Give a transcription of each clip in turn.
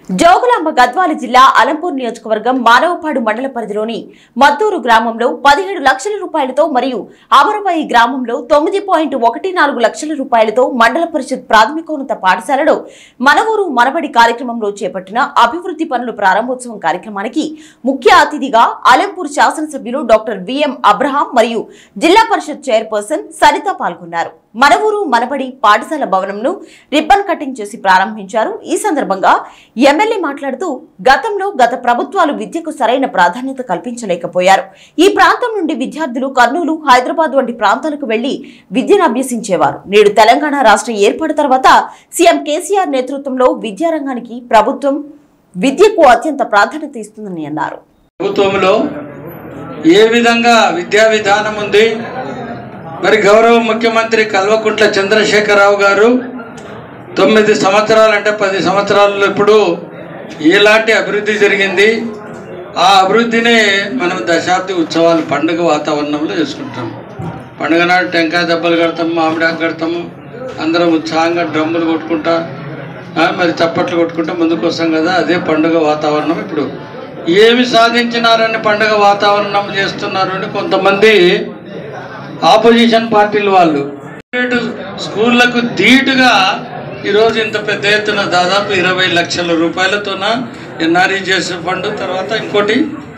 జోగులాంబ గద్వాల జిల్లా అలంపూర్ నియోజకవర్గం మానవపాడు మండల పరిధిలోని మద్దూరు గ్రామంలో పదిహేడు లక్షల రూపాయలతో మరియు అమరవాయి గ్రామంలో తొమ్మిది పాయింట్ ఒకటి నాలుగు లక్షల రూపాయలతో మండల పరిషత్ ప్రాథమికోన్నత పాఠశాలలో మనవూరు మనబడి కార్యక్రమంలో చేపట్టిన అభివృద్ధి పనుల ప్రారంభోత్సవం కార్యక్రమానికి ముఖ్య అతిథిగా అలంపూర్ శాసనసభ్యులు డాక్టర్ విఎం అబ్రహాం మరియు జిల్లా పరిషత్ చైర్పర్సన్ సరిత పాల్గొన్నారు మనవూరు మనబడి పాఠశాల భవనంను రిబ్బన్ కటింగ్ చేసి ప్రారంభించారు ఈ సందర్భంగా ఎమ్మెల్యే మాట్లాడుతూ గతంలో గత ప్రభుత్వాలు విద్యకు సరైన ప్రాధాన్యత కల్పించలేకపోయారు ఈ ప్రాంతం నుండి విద్యార్థులు కర్నూలు హైదరాబాద్ వంటి ప్రాంతాలకు వెళ్లి విద్యను అభ్యసించేవారు నేడు తెలంగాణ రాష్ట్ర ఏర్పాటు తర్వాత సీఎం కేసీఆర్ నేతృత్వంలో విద్యారంగానికి ప్రభుత్వం విద్యకు అత్యంత ప్రాధాన్యత ఇస్తుందని అన్నారు ప్రభుత్వంలో ఏ విధంగా విద్యా విధానం ఉంది మరి గౌరవ ముఖ్యమంత్రి కల్వకుంట్ల చంద్రశేఖరరావు గారు తొమ్మిది సంవత్సరాలు అంటే పది సంవత్సరాల్లో ఇప్పుడు ఎలాంటి అభివృద్ధి జరిగింది ఆ అభివృద్ధిని మనం దశాబ్ది ఉత్సవాలు పండుగ వాతావరణంలో చేసుకుంటాం పండుగ నాడు టెంకాయ దెబ్బలు కడతాము మామిడాకు కడతాము అందరం ఉత్సాహంగా డ్రమ్ములు కొట్టుకుంటా ఆ, మరి చప్పట్లు కొట్టుకుంటా ముందుకు వస్తాం కదా అదే పండుగ వాతావరణం ఇప్పుడు ఏమి సాధించినారని పండుగ వాతావరణం చేస్తున్నారు అని కొంతమంది ఆపోజిషన్ పార్టీల వాళ్ళు ప్రైవేటు స్కూళ్లకు ధీటుగా ఈరోజు ఇంత పెద్ద ఎత్తున దాదాపు ఇరవై లక్షల రూపాయలతోన ఎన్ఆర్ఈజిఎస్ ఫండ్ తర్వాత ఇంకోటి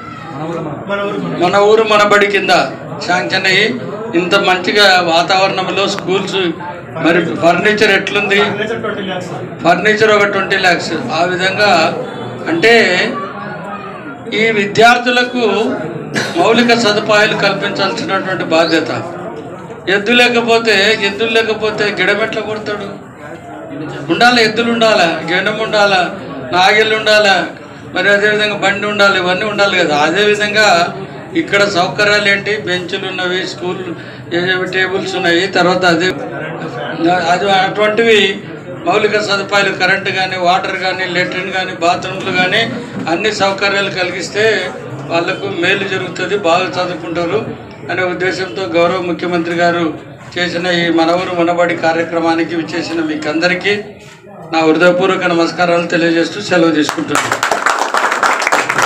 మన ఊరు మన బడి కింద శాంక్షన్ అయ్యి ఇంత మంచిగా వాతావరణంలో స్కూల్స్ మరి ఫర్నిచర్ ఎట్లుంది ఫర్నిచర్ ఒక ట్వంటీ ల్యాక్స్ ఆ విధంగా అంటే ఈ విద్యార్థులకు మౌలిక సదుపాయాలు కల్పించాల్సినటువంటి బాధ్యత ఎద్దు లేకపోతే ఎద్దులు లేకపోతే గిడమెట్ల కొడతాడు ఉండాలి ఎద్దులు ఉండాలా గెండం ఉండాలా నాగెళ్ళు ఉండాలా మరి అదేవిధంగా బండి ఉండాలి ఇవన్నీ ఉండాలి కదా అదేవిధంగా ఇక్కడ సౌకర్యాలు ఏంటి బెంచులు ఉన్నవి స్కూల్ ఏవేవి టేబుల్స్ ఉన్నాయి తర్వాత అదే అది అటువంటివి మౌలిక సదుపాయాలు కరెంటు కానీ వాటర్ కానీ లెట్రిన్ కానీ బాత్రూమ్లు కానీ అన్ని సౌకర్యాలు కలిగిస్తే వాళ్ళకు మేలు జరుగుతుంది బాగా చదువుకుంటారు అనే ఉద్దేశంతో గౌరవ ముఖ్యమంత్రి గారు చేసిన ఈ మనవరు మనబడి కార్యక్రమానికి విచ్చేసిన మీకు అందరికీ నా హృదయపూర్వక నమస్కారాలు తెలియజేస్తూ సెలవు తీసుకుంటున్నాను